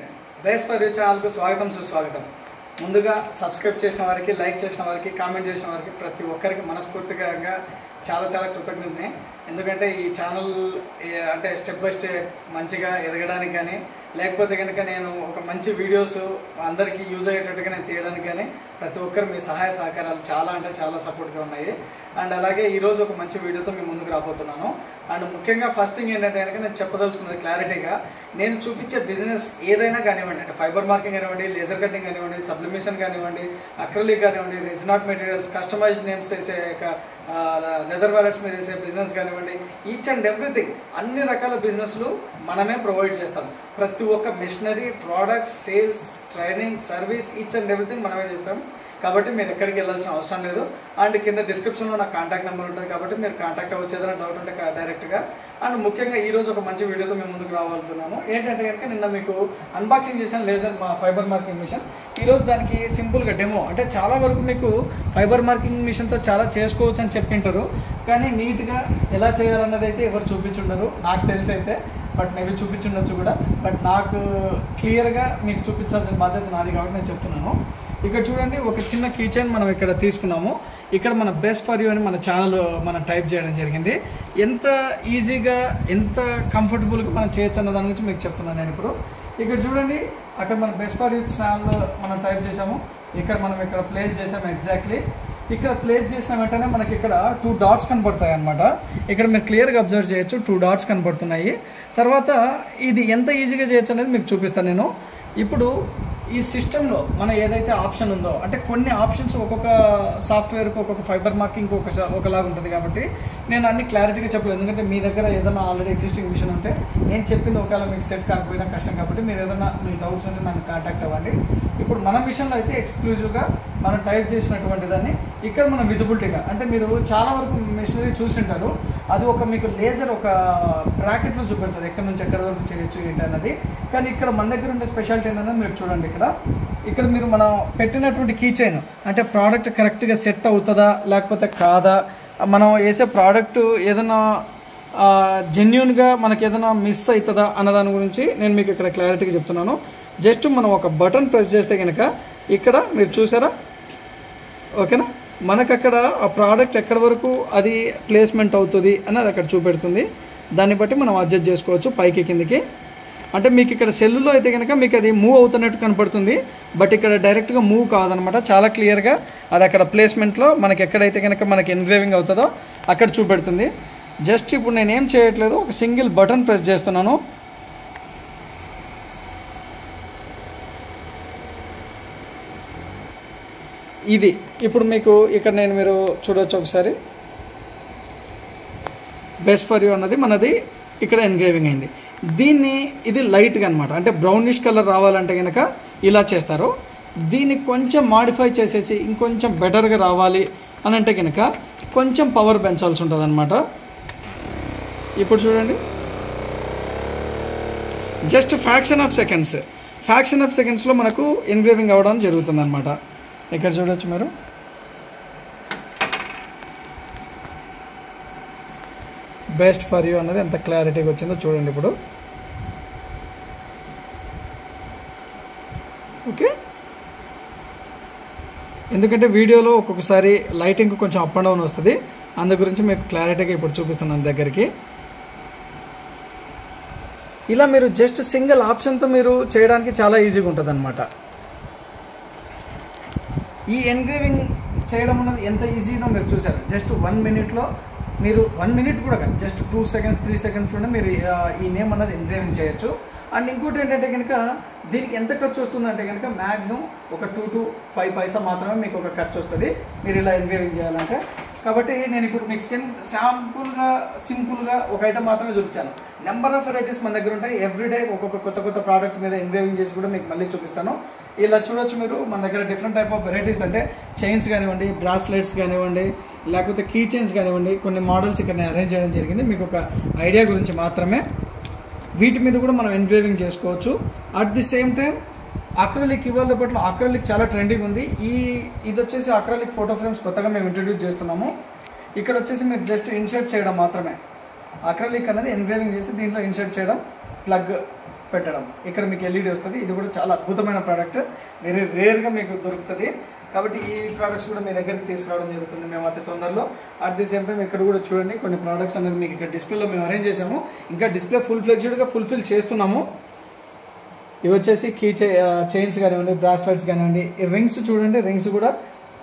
friends base for you ఛానల్కు స్వాగతం సుస్వాగతం ముందుగా సబ్స్క్రైబ్ చేసిన వారికి లైక్ చేసిన వారికి కామెంట్ చేసిన వారికి ప్రతి ఒక్కరికి మనస్ఫూర్తిగా చాలా చాలా కృతజ్ఞతని ఎందుకంటే ఈ ఛానల్ ఏ- అంటే స్టెప్ బై స్టెప్ మంచిగా ఎదగడానికి కానీ లేకపోతే కనుక నేను ఒక మంచి వీడియోస్ అందరికీ యూజ్ అయ్యేటట్టుగా నేను తీయడానికి కానీ ప్రతి ఒక్కరు మీ సహాయ సహకారాలు చాలా అంటే చాలా సపోర్ట్గా ఉన్నాయి అండ్ అలాగే ఈరోజు ఒక మంచి వీడియోతో మీ ముందుకు రాబోతున్నాను అండ్ ముఖ్యంగా ఫస్ట్ థింగ్ ఏంటంటే కనుక నేను చెప్పదలుచుకున్నది క్లారిటీగా నేను చూపించే బిజినెస్ ఏదైనా కానివ్వండి అంటే ఫైబర్ మార్కింగ్ కానివ్వండి లేజర్ కటింగ్ కానివ్వండి సబ్లిమేషన్ కానివ్వండి అక్రలిక్ కానివ్వండి రెజినాట్ మెటీరియల్స్ కస్టమైజ్డ్ నేమ్స్ వేసే లెదర్ వ్యాలెట్స్ మీద వేసే బిజినెస్ కానివ్వండి ఈచ్ అండ్ ఎవ్రీథింగ్ అన్ని రకాల బిజినెస్లు మనమే ప్రొవైడ్ చేస్తాం ప్రతి ఒక్క machinery products sales training service each and everything మనమే చేస్తాం కాబట్టి మీరు ఎక్కడికి వెళ్ళాల్సిన అవసరం లేదు అండ్ కింద డిస్క్రిప్షన్లో నా కాంటాక్ట్ నెంబర్ ఉంటుంది కాబట్టి మీరు కాంటాక్ట్ అవ్వచ్చు ఏదైనా డౌట్ ఉంటే కా- డైరెక్ట్గా అండ్ ముఖ్యంగా ఈ రోజు ఒక మంచి వీడియోతో మేము ముందుకు రావాల్తున్నాము ఏంటంటే కనుక నిన్న మీకు అన్బాక్సింగ్ చేసిన లేజర్ మా ఫైబర్ మార్కింగ్ మిషన్ ఈరోజు దానికి సింపుల్గా డెమో అంటే చాలా వరకు మీకు ఫైబర్ మార్కింగ్ మిషన్తో చాలా చేసుకోవచ్చు అని చెప్పింటారు కానీ నీట్గా ఎలా చేయాలన్నది అయితే ఎవరు చూపించుండరు నాకు తెలిసి అయితే బట్ మేబీ చూపించుండొచ్చు కూడా బట్ నాకు క్లియర్గా మీకు చూపించాల్సిన బాధ్యత నాది కాబట్టి నేను చెప్తున్నాను ఇక్కడ చూడండి ఒక చిన్న కీచైన్ మనం ఇక్కడ తీసుకున్నాము ఇక్కడ మన బెస్ట్ ఫర్ యూ అని మన ఛానల్ మనం టైప్ చేయడం జరిగింది ఎంత ఈజీగా ఎంత కంఫర్టబుల్గా మనం చేయొచ్చు అన్న దాని గురించి మీకు చెప్తున్నాను నేను ఇప్పుడు ఇక్కడ చూడండి అక్కడ మన బెస్ట్ ఫర్ యూ ఛానల్ మనం టైప్ చేసాము ఇక్కడ మనం ఇక్కడ ప్లేస్ చేసాము ఎగ్జాక్ట్లీ ఇక్కడ ప్లేస్ చేసిన వెంటనే మనకి ఇక్కడ టూ డాట్స్ కనపడతాయి అనమాట ఇక్కడ మీరు క్లియర్గా అబ్జర్వ్ చేయొచ్చు టూ డాట్స్ కనపడుతున్నాయి తర్వాత ఇది ఎంత ఈజీగా చేయొచ్చు అనేది మీకు చూపిస్తాను నేను ఇప్పుడు ఈ సిస్టంలో మన ఏదైతే ఆప్షన్ ఉందో అంటే కొన్ని ఆప్షన్స్ ఒక్కొక్క సాఫ్ట్వేర్కి ఒక్కొక్క ఫైబర్ మార్కింగ్ ఒక ఒకలాగా ఉంటుంది కాబట్టి నేను అన్ని క్లారిటీగా చెప్పలేదు ఎందుకంటే మీ దగ్గర ఏదైనా ఆల్రెడీ ఎగ్జిస్టింగ్ మిషన్ ఉంటే నేను చెప్పింది ఒకవేళ మీకు సెట్ కాకపోయినా కష్టం కాబట్టి మీరు ఏదైనా మీ డౌట్స్ ఉంటే నన్ను కాంటాక్ట్ అవ్వండి ఇప్పుడు మన మిషన్లో అయితే ఎక్స్క్లూజివ్గా మనం టైప్ చేసినటువంటి దాన్ని ఇక్కడ మన విజిబిలిటీగా అంటే మీరు చాలా వరకు మిషనరీ చూసింటారు అది ఒక మీకు లేజర్ ఒక బ్రాకెట్లో చూపెడుతుంది ఎక్కడి నుంచి ఎక్కడి వరకు చేయొచ్చు ఏంటి అన్నది కానీ ఇక్కడ మన దగ్గర ఉండే స్పెషాలిటీ ఏంటన్నది మీరు చూడండి ఇక్కడ ఇక్కడ మీరు మనం పెట్టినటువంటి కీ చైన్ అంటే ప్రోడక్ట్ కరెక్ట్గా సెట్ అవుతుందా లేకపోతే కాదా మనం వేసే ప్రోడక్ట్ ఏదైనా జెన్యున్గా మనకి ఏదైనా మిస్ అవుతుందా అన్న దాని గురించి నేను మీకు ఇక్కడ క్లారిటీగా చెప్తున్నాను జస్ట్ మనం ఒక బటన్ ప్రెస్ చేస్తే కనుక ఇక్కడ మీరు చూసారా ఓకేనా మనకు అక్కడ ఆ ప్రోడక్ట్ ఎక్కడి వరకు అది ప్లేస్మెంట్ అవుతుంది అన్నది అక్కడ చూపెడుతుంది దాన్ని బట్టి మనం అడ్జస్ట్ చేసుకోవచ్చు పైకి కిందికి అంటే మీకు ఇక్కడ సెల్లులో అయితే కనుక మీకు అది మూవ్ అవుతున్నట్టు కనపడుతుంది బట్ ఇక్కడ డైరెక్ట్గా మూవ్ కాదనమాట చాలా క్లియర్గా అది అక్కడ ప్లేస్మెంట్లో మనకి ఎక్కడైతే కనుక మనకి ఎన్గ్రేవింగ్ అవుతుందో అక్కడ చూపెడుతుంది జస్ట్ ఇప్పుడు నేను ఏం చేయట్లేదు ఒక సింగిల్ బటన్ ప్రెస్ చేస్తున్నాను ఇది ఇప్పుడు మీకు ఇక్కడ నేను మీరు చూడొచ్చు ఒకసారి బెస్ట్ ఫర్ యూ అన్నది మనది ఇక్కడ ఎన్గ్రేవింగ్ అయింది దీన్ని ఇది లైట్గా అనమాట అంటే బ్రౌనిష్ కలర్ రావాలంటే కనుక ఇలా చేస్తారు దీన్ని కొంచెం మాడిఫై చేసేసి ఇంకొంచెం బెటర్గా రావాలి అని అంటే కనుక కొంచెం పవర్ పెంచాల్సి ఉంటుంది అనమాట ఇప్పుడు చూడండి just fraction of seconds fraction of సెకండ్స్లో మనకు ఎన్గ్రేవింగ్ అవ్వడం జరుగుతుంది అనమాట ఇక్కడ చూడొచ్చు మీరు బెస్ట్ ఫర్ యూ అన్నది ఎంత క్లారిటీగా వచ్చిందో చూడండి ఇప్పుడు ఓకే ఎందుకంటే వీడియోలో ఒక్కొక్కసారి లైటింగ్ కొంచెం అప్ అండ్ డౌన్ వస్తుంది అందు గురించి మీకు క్లారిటీగా ఇప్పుడు చూపిస్తున్నాను దగ్గరికి ఇలా మీరు జస్ట్ సింగిల్ ఆప్షన్తో మీరు చేయడానికి చాలా ఈజీగా ఉంటుంది అనమాట ఈ ఎన్గ్రేవింగ్ చేయడం అన్నది ఎంత ఈజీనో మీరు చూసారు జస్ట్ వన్ మినిట్లో మీరు వన్ మినిట్ కూడా కాదు జస్ట్ టూ సెకండ్స్ త్రీ సెకండ్స్లోనే మీరు ఆ, ఈ నేమ్ అన్నది ఎన్గ్రేవింగ్ చేయొచ్చు అండ్ ఇంకోటి ఏంటంటే కనుక దీనికి ఎంత ఖర్చు వస్తుందంటే కనుక మ్యాక్సిమం ఒక టూ టు ఫైవ్ పైసా మాత్రమే మీకు ఒక ఖర్చు వస్తుంది మీరు ఇలా ఎన్గ్రేవింగ్ చేయాలంటే కాబట్టి నేను ఇప్పుడు మీకు సిం శాంపుల్గా సింపుల్గా ఒక ఐటమ్ మాత్రమే చూపించాను నెంబర్ ఆఫ్ వెరైటీస్ మన దగ్గర ఉంటాయి ఎవ్రీడే ఒక్కొక్క కొత్త కొత్త ప్రోడక్ట్ మీద ఎంగ్రేవింగ్ చేసి కూడా మీకు మళ్ళీ చూపిస్తాను ఇలా చూడొచ్చు మీరు మన దగ్గర డిఫరెంట్ టైప్ ఆఫ్ వెరైటీస్ అంటే చైన్స్ కానివ్వండి బ్రాస్లెట్స్ కానివ్వండి లేకపోతే కీ చైన్స్ కానివ్వండి కొన్ని మోడల్స్ ఇక్కడ నేను అరేంజ్ చేయడం జరిగింది మీకు ఒక ఐడియా గురించి మాత్రమే వీటి మీద కూడా మనం ఎంగ్రేవింగ్ చేసుకోవచ్చు at the same time acrylic ఇవాళ రేపట్లో అక్రలిక్ చాలా ట్రెండింగ్ ఉంది ఈ ఇది వచ్చేసి అక్రలిక్ ఫోటో ఫ్రేమ్స్ కొత్తగా మేము ఇంట్రడ్యూస్ చేస్తున్నాము ఇక్కడ వచ్చేసి మీరు జస్ట్ ఇన్షర్ట్ చేయడం మాత్రమే అక్రలిక్ అనేది ఎంగ్రేవింగ్ చేసి దీంట్లో ఇన్షర్ట్ చేయడం ప్లగ్ పెట్టడం ఇక్కడ మీకు ఎల్ఈడి వస్తుంది ఇది కూడా చాలా అద్భుతమైన ప్రోడక్ట్ వెరీ రేర్గా మీకు దొరుకుతుంది కాబట్టి ఈ ప్రోడక్ట్స్ కూడా మీ దగ్గరికి తీసుకురావడం జరుగుతుంది మేము అతి తొందరలో అట్ ది సేమ్ టైం ఇక్కడ కూడా చూడండి కొన్ని ప్రోడక్ట్స్ అనేది మీకు ఇక్కడ డిస్ప్లేలో మేము అరేంజ్ చేసాము ఇంకా డిస్ప్లే ఫుల్ ఫ్లెక్స్డ్గా ఫుల్ఫిల్ చేస్తున్నాము ఇవి వచ్చేసి కీ చై చైన్స్ కానివ్వండి బ్రాస్లెట్స్ కానివ్వండి ఈ రింగ్స్ చూడండి రింగ్స్ కూడా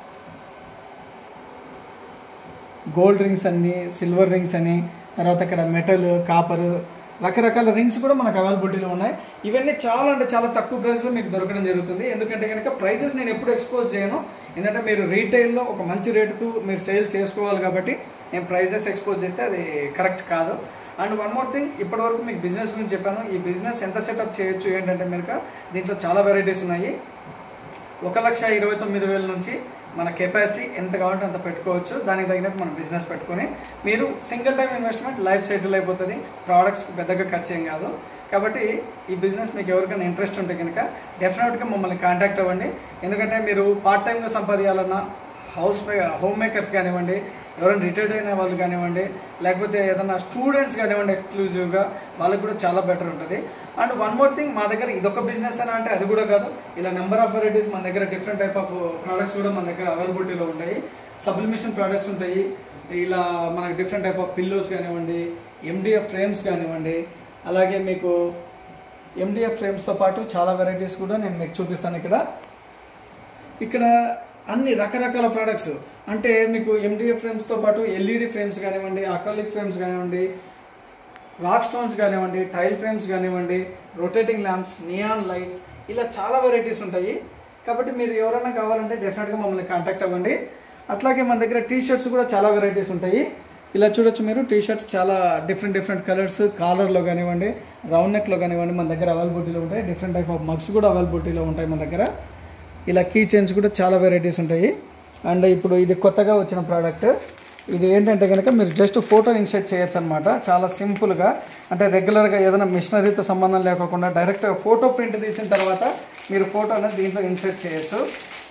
గోల్డ్ రింగ్స్ అని సిల్వర్ రింగ్స్ అని తర్వాత ఇక్కడ మెటల్ కాపర్ రకరకాల రింగ్స్ కూడా మనకు అవైలబిలిటీలో ఉన్నాయి ఇవన్నీ చాలా అంటే చాలా తక్కువ ప్రైస్లో మీకు దొరకడం జరుగుతుంది ఎందుకంటే కనుక ప్రైసెస్ నేను ఎప్పుడు ఎక్స్పోజ్ చేయను ఎందుకంటే మీరు రీటైల్లో ఒక మంచి రేటుకు మీరు సేల్ చేసుకోవాలి కాబట్టి నేను ప్రైసెస్ ఎక్స్పోజ్ చేస్తే అది కరెక్ట్ కాదు అండ్ వన్ మోర్ థింగ్ ఇప్పటివరకు మీకు బిజినెస్ గురించి చెప్పాను ఈ బిజినెస్ ఎంత సెటప్ చేయొచ్చు ఏంటంటే మీరు దీంట్లో చాలా వెరైటీస్ ఉన్నాయి ఒక లక్ష ఇరవై తొమ్మిది వేల నుంచి మన కెపాసిటీ ఎంత కావాలంటే అంత పెట్టుకోవచ్చు దానికి తగినట్టు మనం బిజినెస్ పెట్టుకొని మీరు single time investment life settle అయిపోతుంది ప్రోడక్ట్స్ పెద్దగా ఖర్చు ఏం కాదు కాబట్టి ఈ బిజినెస్ మీకు ఎవరికైనా ఇంట్రెస్ట్ ఉంటే కనుక డెఫినెట్గా మమ్మల్ని కాంటాక్ట్ అవ్వండి ఎందుకంటే మీరు పార్ట్ టైంగా సంపాదించాలన్నా హౌస్ మే హోమ్ మేకర్స్ కానివ్వండి ఎవరైనా రిటైర్డ్ అయిన వాళ్ళు కానివ్వండి లేకపోతే ఏదైనా స్టూడెంట్స్ కానివ్వండి ఎక్స్క్లూజివ్గా వాళ్ళకి కూడా చాలా బెటర్ ఉంటుంది అండ్ వన్ మోర్ థింగ్ మా దగ్గర ఇదొక బిజినెస్ అని అంటే అది కూడా కాదు ఇలా నెంబర్ ఆఫ్ వెరైటీస్ మన దగ్గర డిఫరెంట్ టైప్ ఆఫ్ ప్రోడక్ట్స్ కూడా మన దగ్గర అవైలబిలిటీలో ఉంటాయి సబ్లిమేషన్ ప్రోడక్ట్స్ ఉంటాయి ఇలా మనకి డిఫరెంట్ టైప్ ఆఫ్ పిల్లోస్ కానివ్వండి ఎండిఎఫ్ ఫ్రేమ్స్ కానివ్వండి అలాగే మీకు ఎండిఎఫ్ ఫ్రేమ్స్తో పాటు చాలా వెరైటీస్ కూడా నేను మీకు చూపిస్తాను ఇక్కడ ఇక్కడ అన్ని రకరకాల ప్రోడక్ట్స్ అంటే మీకు ఎండిఎఫ్ ఫ్రేమ్స్తో పాటు ఎల్ఈడి ఫ్రేమ్స్ కానివ్వండి అక్రలిక్ ఫ్రేమ్స్ కానివ్వండి రాక్ స్టోన్స్ కానివ్వండి టైల్ ఫ్రేమ్స్ కానివ్వండి రొటేటింగ్ ల్యాంప్స్ నియాన్ లైట్స్ ఇలా చాలా వెరైటీస్ ఉంటాయి కాబట్టి మీరు ఎవరైనా కావాలంటే డెఫినెట్గా మమ్మల్ని కాంటాక్ట్ అవ్వండి అట్లాగే మన దగ్గర టీ షర్ట్స్ కూడా చాలా వెరైటీస్ ఉంటాయి ఇలా చూడొచ్చు మీరు టీ షర్ట్స్ చాలా డిఫరెంట్ డిఫరెంట్ కలర్స్ కాలర్లో కానివ్వండి రౌండ్ నెక్లో కానివ్వండి మన దగ్గర అవైలబిలిటీలో ఉంటాయి డిఫరెంట్ టైప్ ఆఫ్ మగ్స్ కూడా అవైలబిలిటీలో ఉంటాయి మన దగ్గర ఇలా కీ చైన్స్ కూడా చాలా వెరైటీస్ ఉంటాయి అండ్ ఇప్పుడు ఇది కొత్తగా వచ్చిన ప్రోడక్ట్ ఇది ఏంటంటే కనుక మీరు జస్ట్ ఫోటో ఇన్షర్ట్ చేయొచ్చు అనమాట చాలా సింపుల్గా అంటే రెగ్యులర్గా ఏదైనా మిషనరీతో సంబంధం లేకోకుండా డైరెక్ట్గా ఫోటో ప్రింట్ తీసిన తర్వాత మీరు ఫోటో అనేది దీంట్లో ఇన్సర్ట్ చేయొచ్చు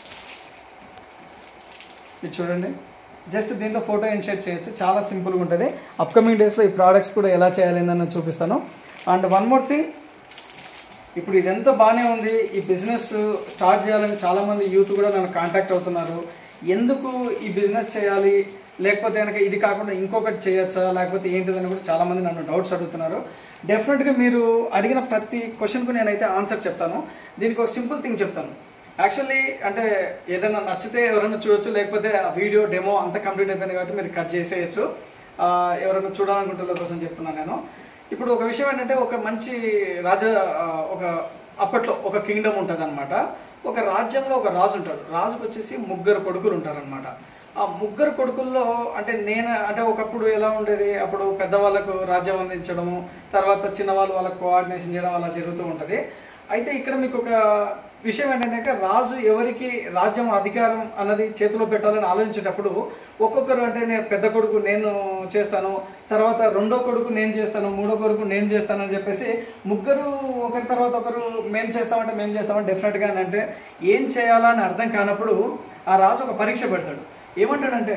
ఇది చూడండి జస్ట్ దీంట్లో ఫోటో ఇన్షర్ట్ చేయొచ్చు చాలా సింపుల్గా ఉంటుంది అప్కమింగ్ డేస్లో ఈ ప్రోడక్ట్స్ కూడా ఎలా చేయాలి అని చూపిస్తాను అండ్ వన్ మోర్ థింగ్ ఇప్పుడు ఇదంతా బాగానే ఉంది ఈ బిజినెస్ స్టార్ట్ చేయాలని చాలామంది యూత్ కూడా నన్ను కాంటాక్ట్ అవుతున్నారు ఎందుకు ఈ బిజినెస్ చేయాలి లేకపోతే కనుక ఇది కాకుండా ఇంకొకటి చేయొచ్చా లేకపోతే ఏంటిదని కూడా చాలామంది నన్ను డౌట్స్ అడుగుతున్నారు డెఫినెట్గా మీరు అడిగిన ప్రతి క్వశ్చన్కు నేనైతే ఆన్సర్ చెప్తాను దీనికి ఒక సింపుల్ థింగ్ చెప్తాను యాక్చువల్లీ అంటే ఏదైనా నచ్చితే ఎవరైనా చూడొచ్చు లేకపోతే ఆ వీడియో డెమో అంతా కంప్లీట్ అయిపోయింది కాబట్టి మీరు కట్ చేసేయచ్చు ఆ, ఎవరైనా చూడాలనుకుంటున్న కోసం చెప్తున్నాను నేను ఇప్పుడు ఒక విషయం ఏంటంటే ఒక మంచి రాజ ఆ, ఒక అప్పట్లో ఒక కింగ్డమ్ ఉంటుంది అనమాట ఒక రాజ్యంలో ఒక రాజు ఉంటాడు రాజుకు వచ్చేసి ముగ్గురు కొడుకులు ఉంటారనమాట ఆ ముగ్గురు కొడుకుల్లో అంటే నేను అంటే ఒకప్పుడు ఎలా ఉండేది అప్పుడు పెద్దవాళ్ళకు రాజ్యం అందించడము తర్వాత చిన్నవాళ్ళు వాళ్ళకు కోఆర్డినేషన్ చేయడం అలా జరుగుతూ ఉంటుంది అయితే ఇక్కడ మీకు ఒక విషయం ఏంటంటే రాజు ఎవరికి రాజ్యం అధికారం అన్నది చేతిలో పెట్టాలని ఆలోచించేటప్పుడు ఒక్కొక్కరు అంటే నేను పెద్ద కొడుకు నేను చేస్తాను తర్వాత రెండో కొడుకు నేను చేస్తాను మూడో కొడుకు నేను చేస్తాను అని చెప్పేసి ముగ్గురు ఒకరి తర్వాత ఒకరు మేము చేస్తామంటే మేము చేస్తామంటే డెఫినెట్గా అంటే ఏం చేయాలా అని అర్థం కానప్పుడు ఆ రాజు ఒక పరీక్ష పెడతాడు ఏమంటాడంటే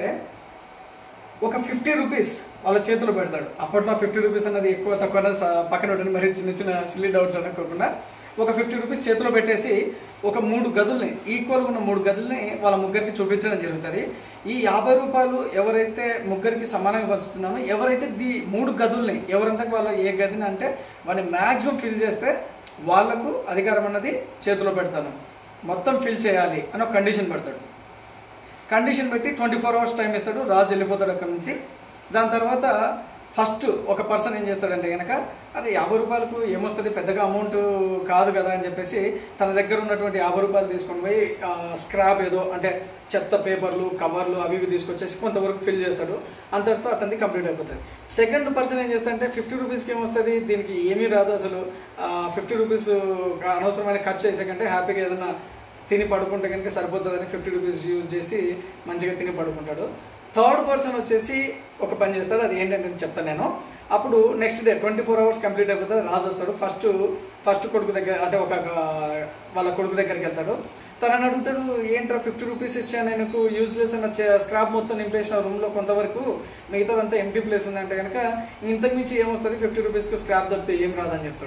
ఒక ఫిఫ్టీ రూపీస్ వాళ్ళ చేతిలో పెడతాడు అప్పట్లో ఫిఫ్టీ రూపీస్ అన్నది ఎక్కువ తక్కువ అన్నది స- పక్కన ఉంటుంది మరి చిన్న చిన్న సిల్లీ డౌట్స్ అనుకోకుండా ఒక ఫిఫ్టీ రూపీస్ చేతిలో పెట్టేసి ఒక మూడు గదుల్ని ఈక్వల్గా ఉన్న మూడు గదుల్ని వాళ్ళ ముగ్గురికి చూపించడం జరుగుతుంది ఈ యాభై రూపాయలు ఎవరైతే ముగ్గురికి సమానంగా పంచుతున్నానో ఎవరైతే దీ మూడు గదుల్ని ఎవరంతా వాళ్ళ ఏ గదిని అంటే వాడిని మ్యాక్సిమం ఫిల్ చేస్తే వాళ్ళకు అధికారం అన్నది చేతిలో పెడతాను మొత్తం ఫిల్ చేయాలి అని ఒక కండిషన్ పెడతాడు కండిషన్ పెట్టి ట్వంటీ ఫోర్ అవర్స్ టైం ఇస్తాడు రాజు వెళ్ళిపోతాడు అక్కడ నుంచి దాని తర్వాత ఫస్ట్ ఒక పర్సన్ ఏం చేస్తాడంటే కనుక అరే యాభై రూపాయలకు ఏమొస్తుంది పెద్దగా అమౌంట్ కాదు కదా అని చెప్పేసి తన దగ్గర ఉన్నటువంటి యాభై రూపాయలు తీసుకొని పోయి స్క్రాప్ ఏదో అంటే చెత్త పేపర్లు కవర్లు అవి ఇవి తీసుకొచ్చేసి కొంతవరకు ఫిల్ చేస్తాడు అంతటితో అతనికి కంప్లీట్ అయిపోతుంది సెకండ్ పర్సన్ ఏం చేస్తాడంటే ఫిఫ్టీ రూపీస్కి ఏమొస్తుంది దీనికి ఏమీ రాదు అసలు ఫిఫ్టీ రూపీస్ అనవసరమైన ఖర్చు చేసేకంటే హ్యాపీగా ఏదైనా తిని పడుకుంటే కనుక సరిపోతుందని ఫిఫ్టీ రూపీస్ యూజ్ చేసి మంచిగా తిని పడుకుంటాడు థర్డ్ పర్సన్ వచ్చేసి ఒక పని చేస్తాడు అది ఏంటంటే నేను చెప్తాను నేను అప్పుడు next day twenty four hours complete అయిపోతుంది రాజు వస్తాడు ఫస్ట్ ఫస్ట్ కొడుకు దగ్గర అంటే ఒక వాళ్ళ కొడుకు దగ్గరికి వెళ్తాడు తనని అడుగుతాడు ఏంట్రా ఫిఫ్టీ రూపీస్ ఇచ్చాను నేను యూజ్లెస్ అన్న స్క్రాప్ మొత్తం నింపేసిన రూమ్లో కొంతవరకు మిగతాదంతా ఎంటీ ప్లేస్ ఉందంటే కనుక ఇంతకు మించి ఏమొస్తుంది ఫిఫ్టీ రూపీస్కి స్క్రాప్ దొరికితే ఏం రాదని చెప్తాడు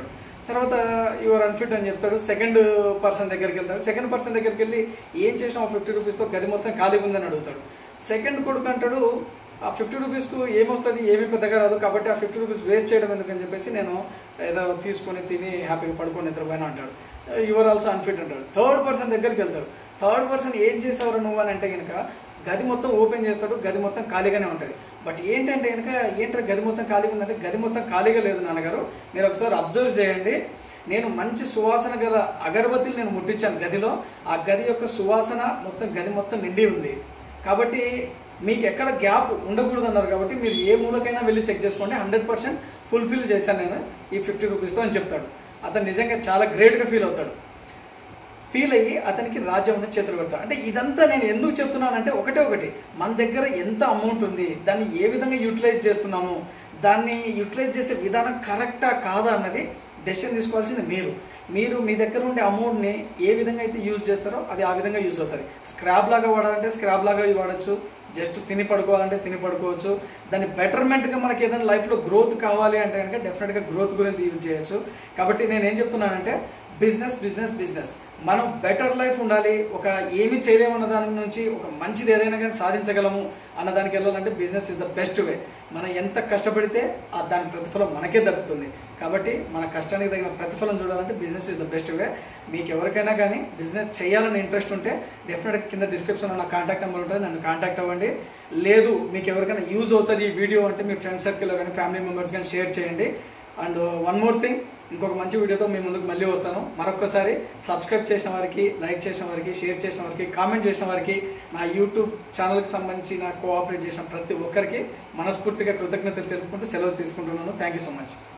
తర్వాత యువర్ అన్ఫిట్ అని చెప్తాడు సెకండ్ పర్సన్ దగ్గరికి వెళ్తాడు సెకండ్ పర్సన్ దగ్గరికి వెళ్ళి ఏం చేసినావు ఫిఫ్టీ రూపీస్తో గది మొత్తం ఖాళీగా ఉందని అడుగుతాడు సెకండ్ కొడుకు అంటాడు ఆ ఫిఫ్టీ రూపీస్కు ఏమొస్తుంది ఏమీ పెద్దగా రాదు కాబట్టి ఆ ఫిఫ్టీ రూపీస్ వేస్ట్ చేయడం ఎందుకని చెప్పేసి నేను ఏదో తీసుకొని తిని హ్యాపీగా పడుకొని నిద్రపోయినా అంటాడు యువర్ ఆల్సో అన్ఫిట్ అంటాడు థర్డ్ పర్సన్ దగ్గరికి వెళ్తాడు థర్డ్ పర్సన్ ఏం చేసావురా నువ్వు అని అంటే కనుక గది మొత్తం ఓపెన్ చేస్తాడు గది మొత్తం ఖాళీగానే ఉంటుంది బట్ ఏంటంటే కనుక ఏంటంటే గది మొత్తం ఖాళీగా ఉందంటే గది మొత్తం ఖాళీగా లేదు నాన్నగారు మీరు ఒకసారి అబ్జర్వ్ చేయండి నేను మంచి సువాసన గల అగరబత్తిని నేను ముట్టించాను గదిలో ఆ గది యొక్క సువాసన మొత్తం గది మొత్తం నిండి ఉంది కాబట్టి మీకు ఎక్కడ గ్యాప్ ఉండకూడదు అన్నారు కాబట్టి మీరు ఏ మూలకైనా వెళ్ళి చెక్ చేసుకోండి హండ్రెడ్ పర్సెంట్ ఫుల్ఫిల్ చేశాను నేను ఈ ఫిఫ్టీ రూపీస్తో అని చెప్తాడు అతను నిజంగా చాలా గ్రేట్గా ఫీల్ అవుతాడు ఫీల్ అయ్యి అతనికి రాజ్యం అనేది చేతులు పెడతాడు అంటే ఇదంతా నేను ఎందుకు చెప్తున్నానంటే ఒకటే ఒకటి మన దగ్గర ఎంత అమౌంట్ ఉంది దాన్ని ఏ విధంగా యూటిలైజ్ చేస్తున్నాము దాన్ని యూటిలైజ్ చేసే విధానం కరెక్టా కాదా అన్నది డెసిషన్ తీసుకోవాల్సింది మీరు మీరు మీ దగ్గర ఉండే అమౌంట్ని ఏ విధంగా అయితే యూజ్ చేస్తారో అది ఆ విధంగా యూజ్ అవుతుంది స్క్రాబ్ లాగా వాడాలంటే స్క్రాబ్ లాగా వాడచ్చు జస్ట్ తిని పడుకోవాలంటే తిని పడుకోవచ్చు దాని బెటర్మెంట్గా మనకి ఏదైనా లైఫ్లో గ్రోత్ కావాలి అంటే కనుక డెఫినెట్గా గ్రోత్ గురించి యూజ్ చేయొచ్చు కాబట్టి నేను ఏం చెప్తున్నానంటే బిజినెస్ బిజినెస్ బిజినెస్ మనం బెటర్ లైఫ్ ఉండాలి ఒక ఏమి చేయలేము అన్న దాని నుంచి ఒక మంచిది ఏదైనా కానీ సాధించగలము అన్న దానికి వెళ్ళాలంటే business is the best way మనం ఎంత కష్టపడితే ఆ దాని ప్రతిఫలం మనకే దక్కుతుంది కాబట్టి మన కష్టానికి తగిన ప్రతిఫలం చూడాలంటే business is the best way మీకు ఎవరికైనా కానీ బిజినెస్ చేయాలని ఇంట్రెస్ట్ ఉంటే డెఫినెట్గా కింద డిస్క్రిప్షన్లో నా కాంటాక్ట్ నెంబర్ ఉంటుంది నన్ను కాంటాక్ట్ అవ్వండి లేదు మీకు ఎవరికైనా యూజ్ అవుతుంది ఈ వీడియో అంటే మీ ఫ్రెండ్ సర్కిల్లో కానీ ఫ్యామిలీ మెంబర్స్ కానీ షేర్ చేయండి అండ్ వన్ మోర్ థింగ్ ఇంకొక మంచి వీడియోతో మీ ముందుకు మళ్ళీ వస్తాను మరొకసారి సబ్స్క్రైబ్ చేసిన వారికి లైక్ చేసిన వారికి షేర్ చేసిన వారికి కామెంట్ చేసిన వారికి నా యూట్యూబ్ ఛానల్కి సంబంధించి నా కోఆపరేట్ చేసిన ప్రతి ఒక్కరికి మనస్ఫూర్తిగా కృతజ్ఞతలు తెలుపుకుంటూ సెలవు తీసుకుంటున్నాను థ్యాంక్ యూ సో మచ్